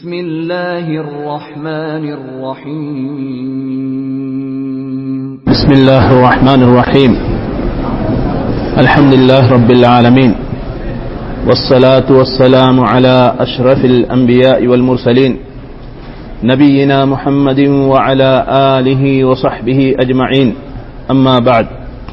بسم الله الرحمن الرحيم بسم الله الرحمن الرحيم الحمد لله رب العالمين والصلاة والسلام على أشرف الأنبياء والمرسلين نبينا محمد وعلى آله وصحبه أجمعين أما بعد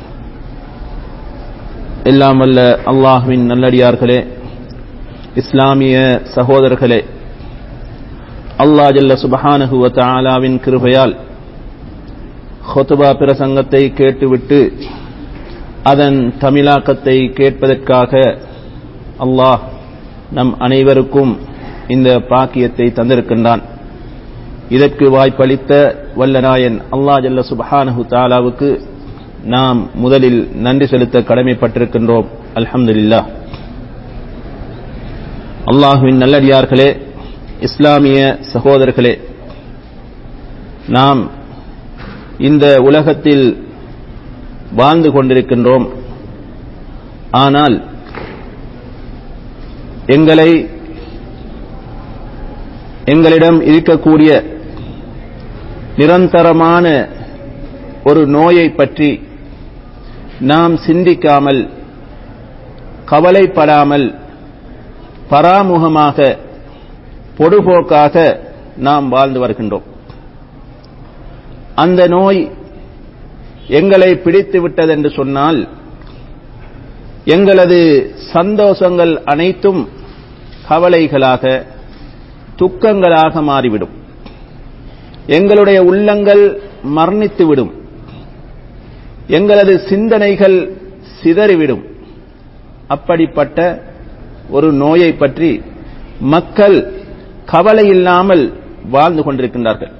எல்லாம் வல்ல அல்லாஹ்வின் நல்லடியார்களே இஸ்லாமிய சகோதரர்களே அல்லாஹ் ஜல்ல சுபஹானஹு வ தஆலாவின் கிருபையால் ஹொத்துபா பிரசங்கத்தை கேட்டுவிட்டு அதன் தமிழாக்கத்தை கேட்பதற்காக அல்லாஹ் நம் அனைவருக்கும் இந்த பாக்கியத்தை தந்திருக்கின்றான் இதற்கு வாய்ப்பளித்த வல்லநாயன் அல்லாஹ் ஜல்ல சுபஹானஹு தாலாவுக்கு நாம் முதலில் நன்றி செலுத்த கடமைப்பட்டிருக்கின்றோம் அல்ஹம்துலில்லாஹ் அல்லாஹுவின் நல்லடியார்களே இஸ்லாமிய சகோதரர்களே நாம் இந்த உலகத்தில் வாழ்ந்து கொண்டிருக்கின்றோம் ஆனால் எங்களை எங்களிடம் இருக்கக்கூடிய நிரந்தரமான ஒரு நோயை பற்றி நாம் சிந்திக்காமல் கவலைப்படாமல் பராமுகமாக பொடுபோக்காக நாம் வாழ்ந்து வருகின்றோம் அந்த நோய் எங்களை பிடித்து விட்டதென்று சொன்னால் எங்களது சந்தோஷங்கள் அனைத்தும் கவலைகளாக துக்கங்களாக மாறிவிடும் எங்களுடைய உள்ளங்கள் மரணித்துவிடும் எங்களது சிந்தனைகள் சிதறிவிடும் அப்படிப்பட்ட ஒரு நோயை பற்றி மக்கள் கவலை இல்லாமல் வாழ்ந்து கொண்டிருக்கின்றார்கள்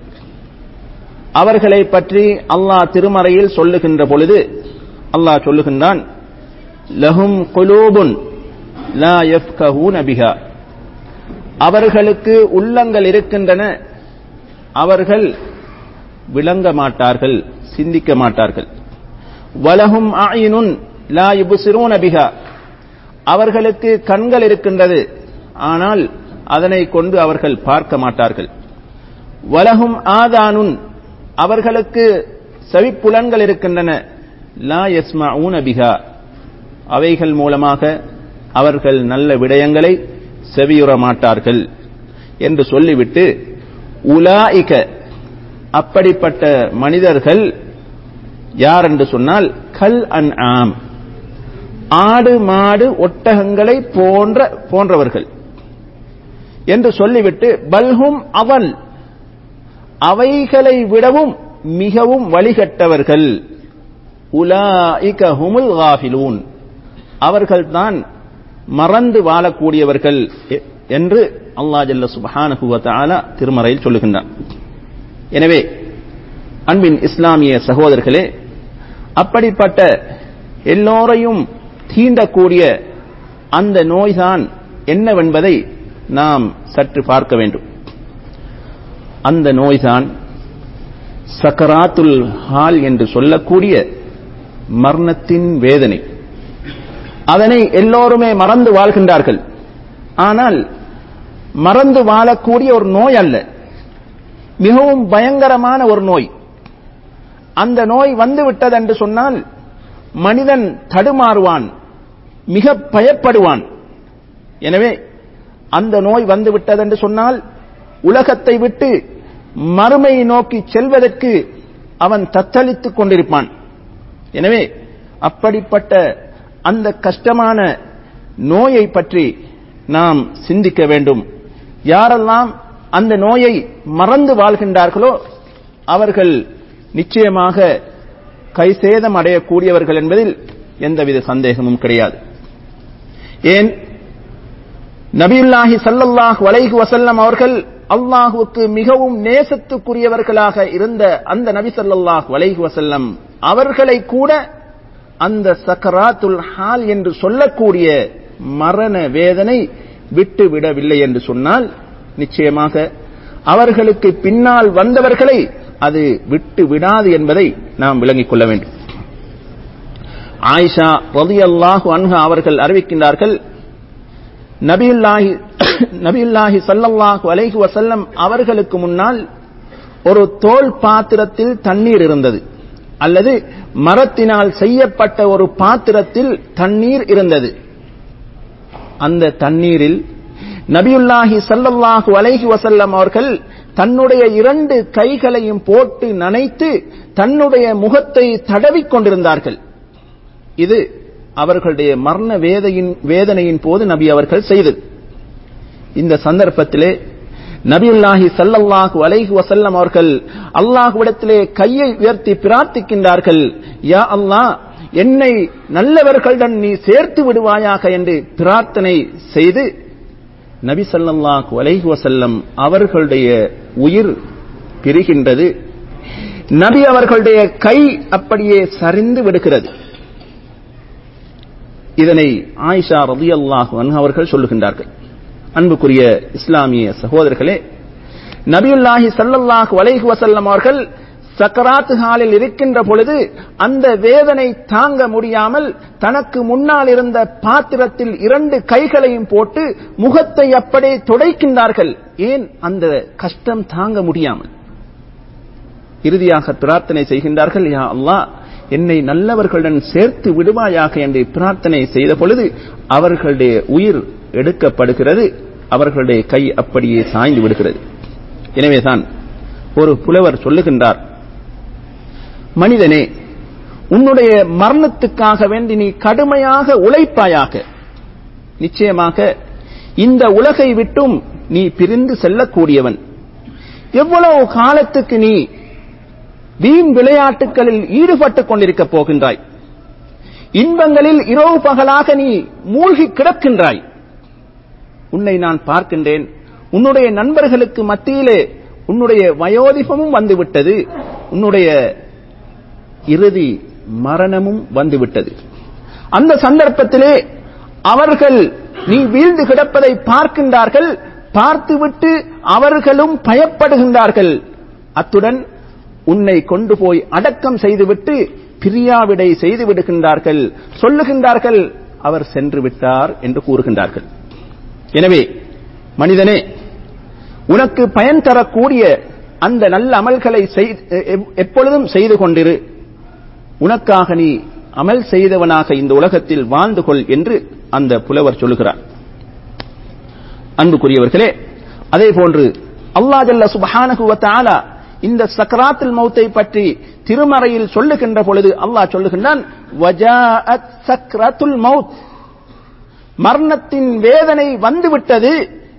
அவர்களை பற்றி அல்லாஹ் திருமறையில் சொல்லுகின்ற பொழுது அல்லாஹ் சொல்லுகின்றான் லஹும் குலூபுன் லா யஃப்கஹூன பிஹா அவர்களுக்கு உள்ளங்கள் இருக்கின்றன அவர்கள் விளங்க மாட்டார்கள் சிந்திக்க மாட்டார்கள் வலஹும் ஆயினுன் லா யுபுசிரூன பிஹா அவர்களுக்கு கண்கள் இருக்கின்றது ஆனால் அதனை கொண்டு அவர்கள் பார்க்க மாட்டார்கள் வலகும் ஆதானுன் அவர்களுக்கு செவிப்புலன்கள் இருக்கின்றன லா யஸ்மா பிஹா அவைகள் மூலமாக அவர்கள் நல்ல விடயங்களை செவியுற மாட்டார்கள் என்று சொல்லிவிட்டு உலாயிக அப்படிப்பட்ட மனிதர்கள் யார் என்று சொன்னால் கல் அன் ஆம் ஆடு மாடு ஒட்டகங்களை போன்ற போன்றவர்கள் என்று சொல்லிவிட்டு பல்ஹும் அவன் அவைகளை விடவும் மிகவும் வழிகட்டவர்கள் உலாஇக ஹுமுல் காஃபிலூன் அவர்கள்தான் மறந்து வாழக்கூடியவர்கள் என்று அல்லா ஜல்ல சுபஹானஹு வ தஆலா திருமறையில் சொல்லுகின்றான் எனவே அன்பின் இஸ்லாமிய சகோதரர்களே அப்படிப்பட்ட எல்லோரையும் தீண்டக்கூடிய அந்த நோய்தான் என்னவென்பதை நாம் சற்று பார்க்க வேண்டும் அந்த நோய்தான் சக்கராத்துல் ஹால் என்று சொல்லக்கூடிய மரணத்தின் வேதனை அதனை எல்லோருமே மறந்து வாழ்கின்றார்கள் ஆனால் மறந்து வாழக்கூடிய ஒரு நோய் அல்ல மிகவும் பயங்கரமான ஒரு நோய் அந்த நோய் வந்து விட்டது என்று சொன்னால் மனிதன் தடுமாறுவான் மிக பயப்படுவான் எனவே அந்த நோய் வந்து விட்டது என்று சொன்னால் உலகத்தை விட்டு மறுமையை நோக்கி செல்வதற்கு அவன் தத்தளித்துக் கொண்டிருப்பான் எனவே அப்படிப்பட்ட அந்த கஷ்டமான நோயை பற்றி நாம் சிந்திக்க வேண்டும் யாரெல்லாம் அந்த நோயை மறந்து வாழ்கின்றார்களோ அவர்கள் நிச்சயமாக கைசேதம் அடையக்கூடியவர்கள் என்பதில் எந்தவித சந்தேகமும் கிடையாது ஏன் நபியுல்லாஹி சல்லல்லாஹ் வலைஹு வசல்லம் அவர்கள் அல்லாஹுக்கு மிகவும் நேசத்துக்குரியவர்களாக இருந்த அந்த நபி சல்லல்லாஹ் வலைஹு வசல்லம் அவர்களை கூட அந்த சக்கராத்துல் ஹால் என்று சொல்லக்கூடிய மரண வேதனை விட்டு விடவில்லை என்று சொன்னால் நிச்சயமாக அவர்களுக்கு பின்னால் வந்தவர்களை அது விட்டு விடாது என்பதை நாம் விளங்கிக் கொள்ள வேண்டும் ஆயிஷா ரலியல்லாஹு அன்ஹா அவர்கள் அறிவிக்கின்றார்கள் நபியுல்லாஹி நபியுல்லாஹி ஸல்லல்லாஹு அலைஹி வஸல்லம் அவர்களுக்கு முன்னால் ஒரு தோல் பாத்திரத்தில் தண்ணீர் இருந்தது அல்லது மரத்தினால் செய்யப்பட்ட ஒரு பாத்திரத்தில் தண்ணீர் இருந்தது அந்த தண்ணீரில் நபியுல்லாஹி ஸல்லல்லாஹு அலைஹி வஸல்லம் அவர்கள் தன்னுடைய இரண்டு கைகளையும் போட்டு நனைத்து தன்னுடைய முகத்தை தடவிக் கொண்டிருந்தார்கள் இது அவர்களுடைய மரண வேதையின் வேதனையின் போது நபி அவர்கள் செய்தது இந்த சந்தர்ப்பத்திலே நபியுல்லாஹி ஸல்லல்லாஹு அலைஹி வஸல்லம் அவர்கள் அல்லாஹ்விடத்திலே கையை உயர்த்தி பிரார்த்திக்கின்றார்கள் யா அல்லாஹ் என்னை நல்லவர்களுடன் நீ சேர்த்து விடுவாயாக என்று பிரார்த்தனை செய்து நபி ஸல்லல்லாஹு அலைஹி வஸல்லம் அவர்களுடைய உயிர் பிரிகின்றது நபி அவர்களுடைய கை அப்படியே சரிந்து விடுகிறது இதனை ஆயிஷா ரதியல்லாஹு அன்ஹா அவர்கள் சொல்லுகின்றார்கள் அன்புக்குரிய இஸ்லாமிய சகோதரர்களே நபியுல்லாஹி ஸல்லல்லாஹு அலைஹி வஸல்லம் அவர்கள் சக்கராத்து ஹாலில் இருக்கின்ற பொழுது அந்த வேதனை தாங்க முடியாமல் தனக்கு முன்னால் இருந்த பாத்திரத்தில் இரண்டு கைகளையும் போட்டு முகத்தை அப்படியே துடைக்கின்றார்கள் ஏன் அந்த கஷ்டம் தாங்க முடியாமல் இறுதியாக பிரார்த்தனை செய்கின்றார்கள் யா அல்லாஹ் என்னை நல்லவர்களுடன் சேர்த்து விடுவாயாக என்று பிரார்த்தனை செய்த பொழுது அவர்களுடைய உயிர் எடுக்கப்படுகிறது அவர்களுடைய கை அப்படியே சாய்ந்து விடுகிறது எனவேதான் ஒரு புலவர் சொல்லுகின்றார் மனிதனே உன்னுடைய மரணத்துக்காக வேண்டி நீ கடுமையாக உழைப்பாயாக நிச்சயமாக இந்த உலகை விட்டும் நீ பிரிந்து செல்லக்கூடியவன் எவ்வளவு காலத்துக்கு நீ வீண் விளையாட்டுகளில் ஈடுபட்டுக் கொண்டிருக்கப் போகின்றாய் இன்பங்களில் இரவு பகலாக நீ மூழ்கி கிடக்கின்றாய் உன்னை நான் பார்க்கின்றேன் உன்னுடைய நண்பர்களுக்கு மத்தியிலே உன்னுடைய வயோதிபமும் வந்துவிட்டது உன்னுடைய இறுதி மரணமும் வந்துவிட்டது அந்த சந்தர்ப்பத்திலே அவர்கள் நீ வீழ்ந்து கிடப்பதை பார்க்கின்றார்கள் பார்த்துவிட்டு அவர்களும் பயப்படுகின்றார்கள் அத்துடன் உன்னை கொண்டு போய் அடக்கம் செய்துவிட்டு பிரியாவிடை செய்து விடுகின்றார்கள் சொல்லுகின்றார்கள் அவர் சென்று விட்டார் என்று கூறுகின்றார்கள் எனவே மனிதனே உனக்கு பயன் தரக்கூடிய அந்த நல்ல அமல்களை எப்பொழுதும் செய்து கொண்டிரு உனக்காக நீ அமல் செய்தவனாக இந்த உலகத்தில் வாழ்ந்து கொள் என்று அந்த புலவர் சொல்லுகிறார் அன்புக்குரியவர்களே அதே போன்று அல்லா ஜல்ல சுபஹானகுவத்தால இந்த சக்கராத்தில் மௌத்தை பற்றி திருமறையில் சொல்லுகின்ற பொழுது அல்லாஹ் சொல்லுகின்றான் சக்ரத்துல் மவுத் மரணத்தின் வேதனை வந்துவிட்டது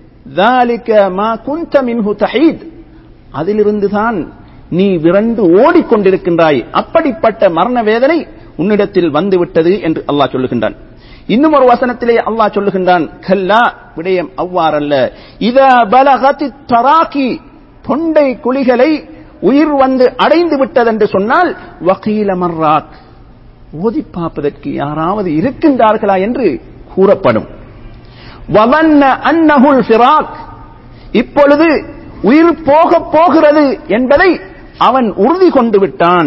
அதிலிருந்துதான் நீ விரண்டு ஓடிக்கொண்டிருக்கின்றாய் அப்படிப்பட்ட மரண வேதனை உன்னிடத்தில் வந்துவிட்டது என்று அல்லாஹ் சொல்லுகின்றான் இன்னும் ஒரு வசனத்திலே அல்லாஹ் சொல்லுகின்றான் கல்லா விடயம் அவ்வாறல்ல இத பலகதி தராக்கி தொண்டை குழிகளை உயிர் வந்து அடைந்து விட்டதென்று சொன்னால் வக்கீல மர்ராக் ஓதி பார்ப்பதற்கு யாராவது இருக்கின்றார்களா என்று கூறப்படும் வவன்ன அன்னஹுல் ஃபிராக் இப்பொழுது உயிர் போக போகிறது என்பதை அவன் உறுதி கொண்டு விட்டான்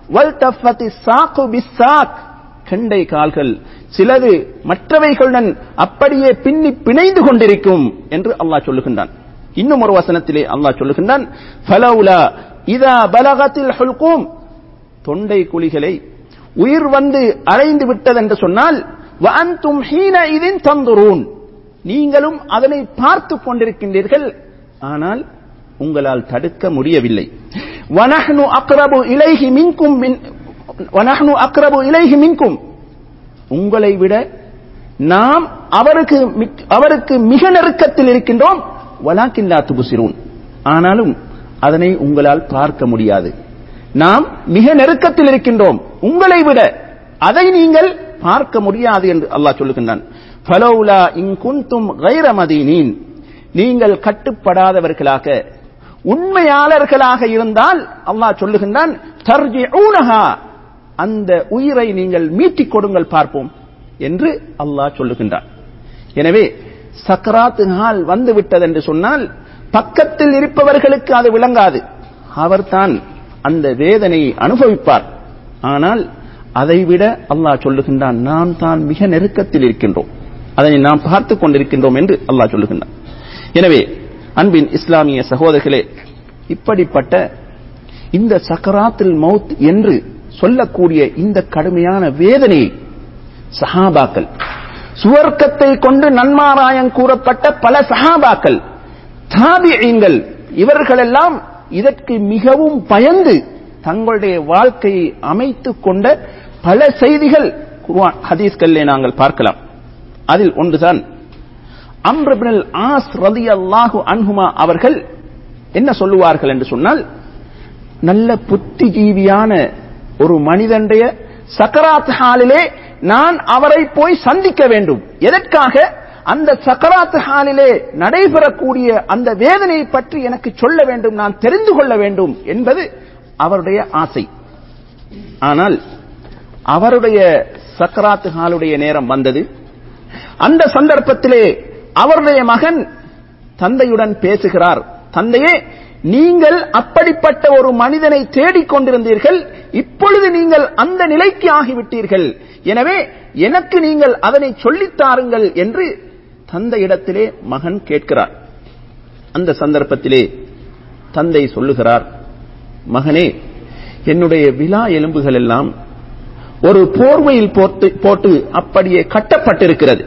கெண்டை கால்கள் சிலது மற்றவைகளுடன் அப்படியே பின்னி பிணைந்து கொண்டிருக்கும் என்று அல்லாஹ் சொல்லுகின்றான் இன்னும் ஒரு வசனத்திலே அல்லாஹ் சொல்லுகின்றான் ஃபலௌலா இதா பலகத்தில் ஹுல்கூம் தொண்டை குழிகளை உயிர் வந்து அடைந்து விட்டது என்று சொன்னால் வஅன்தும் ஹீன இதின் தந்துரூன் நீங்களும் அதனை பார்த்து கொண்டிருக்கின்றீர்கள் ஆனால் உங்களால் தடுக்க முடியவில்லை வனஹ்னு அக்ரபு இலைஹி மின்கும் மின் வனஹ்னு அக்ரபு இலைஹி மின்கும் உங்களை விட நாம் அவருக்கு அவருக்கு மிக நெருக்கத்தில் இருக்கின்றோம் வலாக்கில்லா துபுசிரூன் ஆனாலும் அதனை உங்களால் பார்க்க முடியாது நாம் மிக நெருக்கத்தில் இருக்கின்றோம் உங்களை விட அதை நீங்கள் பார்க்க முடியாது என்று அல்லாஹ் சொல்லுகின்றான் ஃபலௌலா இன் குந்தும் கைர மதீனீன் நீங்கள் கட்டுப்படாதவர்களாக உண்மையாளர்களாக இருந்தால் அல்லாஹ் சொல்லுகின்றான் தர்ஜிஊனஹா அந்த உயிரை நீங்கள் மீட்டிக் கொடுங்கள் பார்ப்போம் என்று அல்லாஹ் சொல்லுகின்றான் எனவே சக்கராத்து நாள் வந்து விட்டது என்று சொன்னால் பக்கத்தில் இருப்பவர்களுக்கு அது விளங்காது அவர்தான் அந்த வேதனையை அனுபவிப்பார் ஆனால் அதைவிட அல்லாஹ் சொல்லுகின்றான் நாம் தான் மிக நெருக்கத்தில் இருக்கின்றோம் அதனை நாம் பார்த்துக் கொண்டிருக்கின்றோம் என்று அல்லாஹ் சொல்லுகின்றான் எனவே அன்பின் இஸ்லாமிய சகோதரர்களே இப்படிப்பட்ட இந்த சக்கராத்தில் மவுத் என்று சொல்லக்கூடிய இந்த கடுமையான வேதனையை சஹாபாக்கள் சுவர்க்கத்தை கொண்டு நன்மாராயம் கூறப்பட்ட பல சஹாபாக்கள் தாபியங்கள் இவர்களெல்லாம் இதற்கு மிகவும் பயந்து தங்களுடைய வாழ்க்கையை அமைத்துக் கொண்ட பல செய்திகள் குர்ஆன் ஹதீஸ்களிலே நாங்கள் பார்க்கலாம் அதில் ஒன்றுதான் அம்ரபினல் ஆஸ் ரதி அல்லாஹு அன்ஹுமா அவர்கள் என்ன சொல்லுவார்கள் என்று சொன்னால் நல்ல புத்திஜீவியான ஒரு மனிதனுடைய சக்கராத் ஹாலிலே நான் அவரை போய் சந்திக்க வேண்டும் எதற்காக அந்த சக்கராத் ஹாலிலே நடைபெறக்கூடிய அந்த வேதனையை பற்றி எனக்கு சொல்ல வேண்டும் நான் தெரிந்து கொள்ள வேண்டும் என்பது அவருடைய ஆசை ஆனால் அவருடைய சக்கராத் ஹாலுடைய நேரம் வந்தது அந்த சந்தர்ப்பத்திலே அவருடைய மகன் தந்தையுடன் பேசுகிறார் தந்தையே நீங்கள் அப்படிப்பட்ட ஒரு மனிதனை தேடிக் கொண்டிருந்தீர்கள் இப்பொழுது நீங்கள் அந்த நிலைக்கு ஆகிவிட்டீர்கள் எனவே எனக்கு நீங்கள் அதனை சொல்லித் தாருங்கள் என்று தந்தையிடத்திலே மகன் கேட்கிறார் அந்த சந்தர்ப்பத்திலே தந்தை சொல்லுகிறார் மகனே என்னுடைய விழா எலும்புகள் எல்லாம் ஒரு போர்வையில் போட்டு போட்டு அப்படியே கட்டப்பட்டிருக்கிறது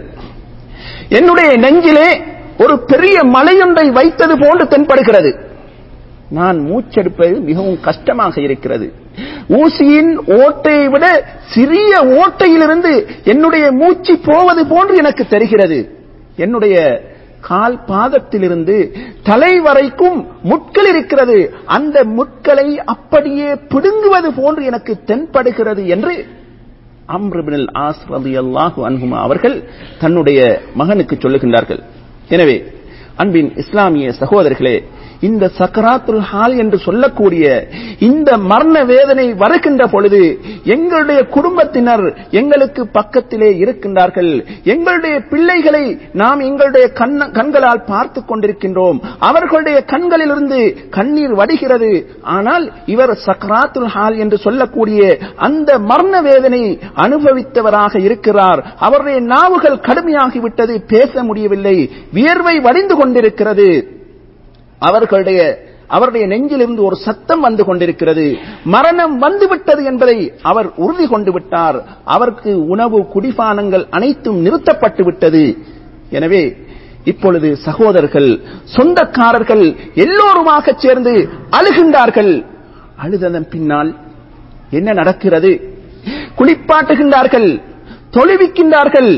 என்னுடைய நெஞ்சிலே ஒரு பெரிய மலையொன்றை வைத்தது போன்று தென்படுகிறது நான் மூச்செடுப்பது மிகவும் கஷ்டமாக இருக்கிறது ஊசியின் ஓட்டையை விட சிறிய ஓட்டையிலிருந்து என்னுடைய மூச்சு போவது போன்று எனக்கு தெரிகிறது என்னுடைய கால் பாதத்திலிருந்து தலை வரைக்கும் முட்கள் இருக்கிறது அந்த முட்களை அப்படியே பிடுங்குவது போன்று எனக்கு தென்படுகிறது என்று அம்ருபினில் ஆஸ் ரலியல்லாஹு அன்ஹுமா அவர்கள் தன்னுடைய மகனுக்கு சொல்லுகின்றார்கள் எனவே அன்பின் இஸ்லாமிய சகோதரர்களே இந்த சக்கராத்துல் ஹால் என்று சொல்லக்கூடிய இந்த மரண வேதனை வருகின்ற பொழுது எங்களுடைய குடும்பத்தினர் எங்களுக்கு பக்கத்திலே இருக்கின்றார்கள் எங்களுடைய பிள்ளைகளை நாம் எங்களுடைய கண்ண- கண்களால் பார்த்துக் கொண்டிருக்கின்றோம் அவர்களுடைய கண்களிலிருந்து கண்ணீர் வடிகிறது ஆனால் இவர் சக்கராத்துல் ஹால் என்று சொல்லக்கூடிய அந்த மரண வேதனை அனுபவித்தவராக இருக்கிறார் அவருடைய நாவுகள் கடுமையாகிவிட்டது பேச முடியவில்லை வியர்வை வடிந்து கொண்டிருக்கிறது அவர்களுடைய அவருடைய நெஞ்சிலிருந்து ஒரு சத்தம் வந்து கொண்டிருக்கிறது மரணம் வந்துவிட்டது என்பதை அவர் உறுதி கொண்டு விட்டார் அவருக்கு உணவு குடிபானங்கள் அனைத்தும் நிறுத்தப்பட்டு விட்டது எனவே இப்பொழுது சகோதரர்கள் சொந்தக்காரர்கள் எல்லோருமாக சேர்ந்து அழுகின்றார்கள் அழுததன் பின்னால் என்ன நடக்கிறது குளிப்பாட்டுகின்றார்கள் தொழுவிக்கின்றார்கள்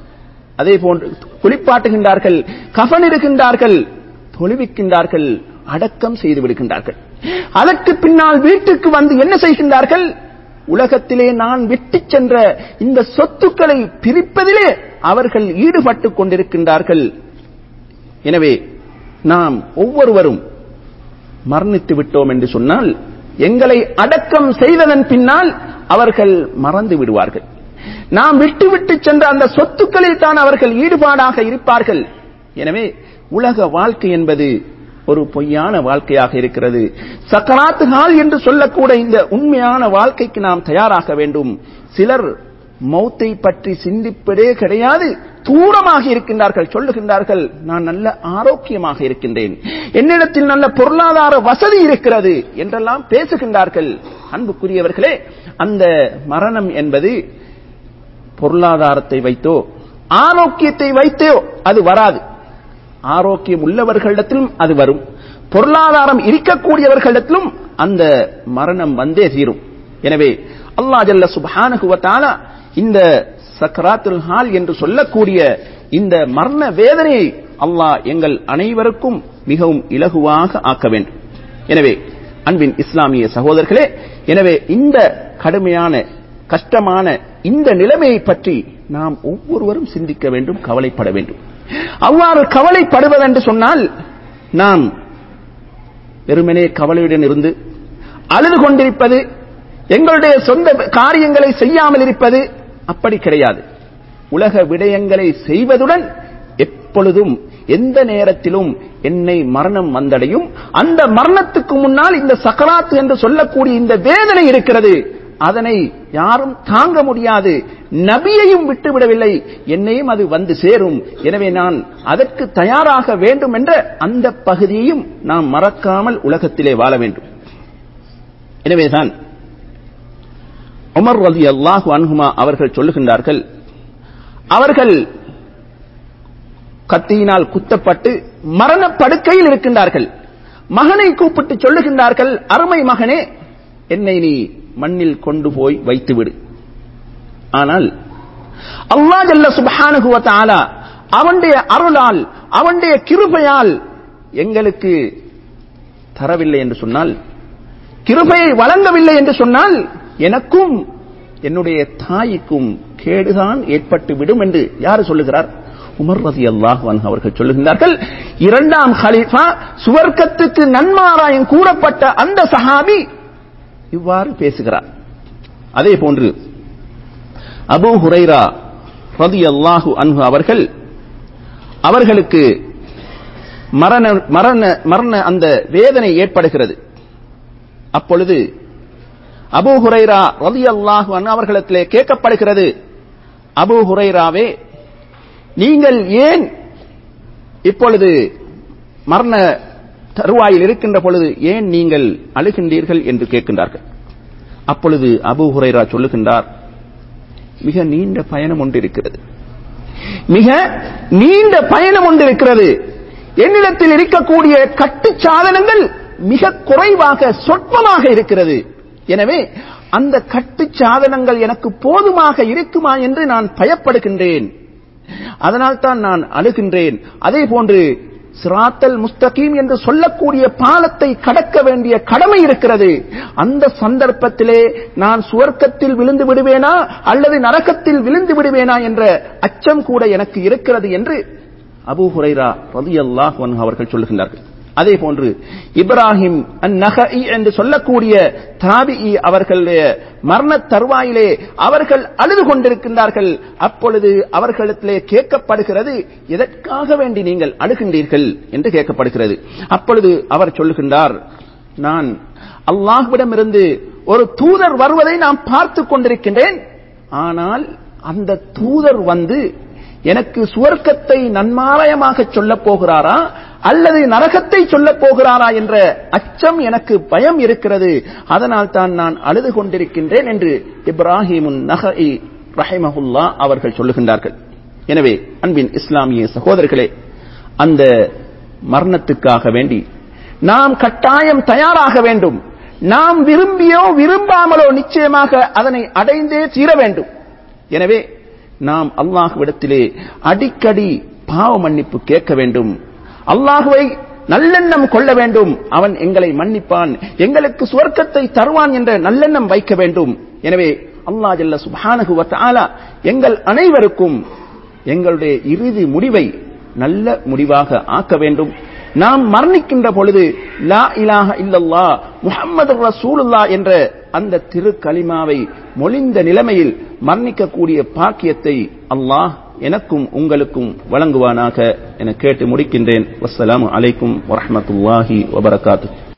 அதே போன்று குளிப்பாட்டுகின்றார்கள் கஃனிடுகின்றார்கள் தொழுவிக்கின்றார்கள் அடக்கம் செய்து விடுகின்றார்கள் அதற்கு பின்னால் வீட்டுக்கு வந்து என்ன செய்கின்றார்கள் உலகத்திலே நான் விட்டுச் சென்ற இந்த சொத்துக்களை பிரிப்பதிலே அவர்கள் ஈடுபட்டுக் கொண்டிருக்கின்றார்கள் எனவே நாம் ஒவ்வொருவரும் மரணித்து விட்டோம் என்று சொன்னால் எங்களை அடக்கம் செய்ததன் பின்னால் அவர்கள் மறந்து விடுவார்கள் நாம் விட்டு விட்டு சென்ற அந்த சொத்துக்களில் தான் அவர்கள் ஈடுபாடாக இருப்பார்கள் எனவே உலக வாழ்க்கை என்பது ஒரு பொய்யான வாழ்க்கையாக இருக்கிறது சக்கராத்து ஹால் என்று சொல்லக்கூட இந்த உண்மையான வாழ்க்கைக்கு நாம் தயாராக வேண்டும் சிலர் மௌத்தை பற்றி சிந்திப்பதே கிடையாது தூரமாக இருக்கின்றார்கள் சொல்லுகின்றார்கள் நான் நல்ல ஆரோக்கியமாக இருக்கின்றேன் என்னிடத்தில் நல்ல பொருளாதார வசதி இருக்கிறது என்றெல்லாம் பேசுகின்றார்கள் அன்புக்குரியவர்களே அந்த மரணம் என்பது பொருளாதாரத்தை வைத்தோ ஆரோக்கியத்தை வைத்தோ அது வராது ஆரோக்கியம் உள்ளவர்களிடத்திலும் அது வரும் பொருளாதாரம் இருக்கக்கூடியவர்களிடத்திலும் அந்த மரணம் வந்தே தீரும் எனவே அல்லாஹ் ஜல்ல சுப்ஹானஹு வ தஆலா இந்த சக்ராத்துல் ஹால் என்று சொல்லக்கூடிய இந்த மரண வேதனையை அல்லாஹ் எங்கள் அனைவருக்கும் மிகவும் இலகுவாக ஆக்க வேண்டும் எனவே அன்பின் இஸ்லாமிய சகோதரர்களே எனவே இந்த கடுமையான கஷ்டமான இந்த நிலைமையை பற்றி நாம் ஒவ்வொருவரும் சிந்திக்க வேண்டும் கவலைப்பட வேண்டும் அவ்வாறு கவலைப்படுவதென்று சொன்னால் நாம் வெறுமனே கவலையுடன் இருந்து அழுது கொண்டிருப்பது எங்களுடைய சொந்த காரியங்களை செய்யாமல் இருப்பது அப்படி கிடையாது உலக விடயங்களை செய்வதுடன் எப்பொழுதும் எந்த நேரத்திலும் என்னை மரணம் வந்தடையும் அந்த மரணத்துக்கு முன்னால் இந்த சக்கராத்து என்று சொல்லக்கூடிய இந்த வேதனை இருக்கிறது அதனை யாரும் தாங்க முடியாது நபியையும் விட்டுவிடவில்லை என்னையும் அது வந்து சேரும் எனவே நான் அதற்கு தயாராக வேண்டும் என்ற அந்த பகுதியையும் நாம் மறக்காமல் உலகத்திலே வாழ வேண்டும் எனவேதான் உமர் ரதி அல்லாஹு அன்ஹுமா அவர்கள் சொல்லுகின்றார்கள் அவர்கள் கத்தியினால் குத்தப்பட்டு மரண படுக்கையில் இருக்கின்றார்கள் மகனை கூப்பிட்டு சொல்லுகின்றார்கள் அருமை மகனே என்னை நீ மண்ணில் கொண்டு போய் வைத்துவிடு ஆனால் அல்லா ஜல்ல சுபஹானஹு வ தஆலா அவனுடைய அருளால் அவனுடைய கிருபையால் எங்களுக்கு தரவில்லை என்று சொன்னால் கிருபையை வழங்கவில்லை என்று சொன்னால் எனக்கும் என்னுடைய தாய்க்கும் கேடுதான் ஏற்பட்டு விடும் என்று யார் சொல்லுகிறார் உமர் ரதி அல்லாஹ் அவர்கள் சொல்லுகின்றார்கள் இரண்டாம் ஹலீஃபா சுவர்க்கத்துக்கு நன்மாராயம் கூறப்பட்ட அந்த சஹாபி இவ்வாறு பேசுகிறார் அதே போன்று அபு ஹுரைரா ரதி அல்லாஹு அன்ஹு அவர்கள் அவர்களுக்கு மரண மரண மரண அந்த வேதனை ஏற்படுகிறது அப்பொழுது அபு ஹுரைரா ரதி அல்லாஹு அன்ஹு அவர்களிடத்திலே கேட்கப்படுகிறது அபு ஹுரைராவே நீங்கள் ஏன் இப்பொழுது மரண தருவாயில் இருக்கின்ற பொழுது ஏன் நீங்கள் அழுகின்றீர்கள் என்று கேட்கின்றார்கள் அப்பொழுது அபு ஹுரைரா சொல்லுகின்றார் மிக நீண்ட பயணம் ஒன்று இருக்கிறது மிக நீண்ட பயணம் ஒன்று இருக்கிறது என்னிடத்தில் இருக்கக்கூடிய கட்டு சாதனங்கள் மிக குறைவாக சொற்பமாக இருக்கிறது எனவே அந்த கட்டு சாதனங்கள் எனக்கு போதுமாக இருக்குமா என்று நான் பயப்படுகின்றேன் அதனால் தான் நான் அழுகின்றேன் அதே போன்று சிராத்தல் முஸ்தகீம் என்று சொல்லக்கூடிய பாலத்தை கடக்க வேண்டிய கடமை இருக்கிறது அந்த சந்தர்ப்பத்திலே நான் சுவர்க்கத்தில் விழுந்து விடுவேனா அல்லது நரகத்தில் விழுந்து விடுவேனா என்ற அச்சம் கூட எனக்கு இருக்கிறது என்று அபு ஹுரைரா ரலியல்லாஹு அன்ஹு அவர்கள் சொல்லுகின்றார்கள் அதே போன்று இப்ராஹிம் அந்நகஇ என்று சொல்லக்கூடிய தாபிஇ அவர்களுடைய மரண தருவாயிலே அவர்கள் அழுது கொண்டிருக்கின்றார்கள் அப்பொழுது அவர்களிடத்திலே கேட்கப்படுகிறது எதற்காக வேண்டி நீங்கள் அழுகின்றீர்கள் என்று கேட்கப்படுகிறது அப்பொழுது அவர் சொல்லுகின்றார் நான் அல்லாஹ்விடமிருந்து ஒரு தூதர் வருவதை நான் பார்த்து கொண்டிருக்கின்றேன் ஆனால் அந்த தூதர் வந்து எனக்கு சுவர்க்கத்தை நன்மாலயமாக சொல்லப் போகிறாரா அல்லது நரகத்தை சொல்லப் போகிறாரா என்ற அச்சம் எனக்கு பயம் இருக்கிறது அதனால் தான் நான் அழுது கொண்டிருக்கின்றேன் என்று இப்ராஹிமுன் நகஇ ரஹிமஹுல்லா அவர்கள் சொல்லுகின்றார்கள் எனவே அன்பின் இஸ்லாமிய சகோதரர்களே அந்த மரணத்துக்காக வேண்டி நாம் கட்டாயம் தயாராக வேண்டும் நாம் விரும்பியோ விரும்பாமலோ நிச்சயமாக அதனை அடைந்தே தீர வேண்டும் எனவே நாம் அல்லாஹுவிடத்திலே அடிக்கடி பாவ மன்னிப்பு கேட்க வேண்டும் அல்லாஹுவை நல்லெண்ணம் கொள்ள வேண்டும் அவன் எங்களை மன்னிப்பான் எங்களுக்கு சுவர்க்கத்தை தருவான் என்ற நல்லெண்ணம் வைக்க வேண்டும் எனவே அல்லா ஜல்ல சுபானகு வத்தாலா எங்கள் அனைவருக்கும் எங்களுடைய இறுதி முடிவை நல்ல முடிவாக ஆக்க வேண்டும் நாம் மரணிக்கின்ற பொழுது லா இலாஹ இல்லல்லா முஹம்மது ரசூலுல்லா என்ற அந்த திரு கலிமாவை மொழிந்த நிலைமையில் மரணிக்கக்கூடிய பாக்கியத்தை அல்லாஹ் எனக்கும் உங்களுக்கும் வழங்குவானாக என கேட்டு முடிக்கின்றேன் வஸ்ஸலாமு அலைக்கும் வரஹமத்துல்லாஹி வபரகாத்து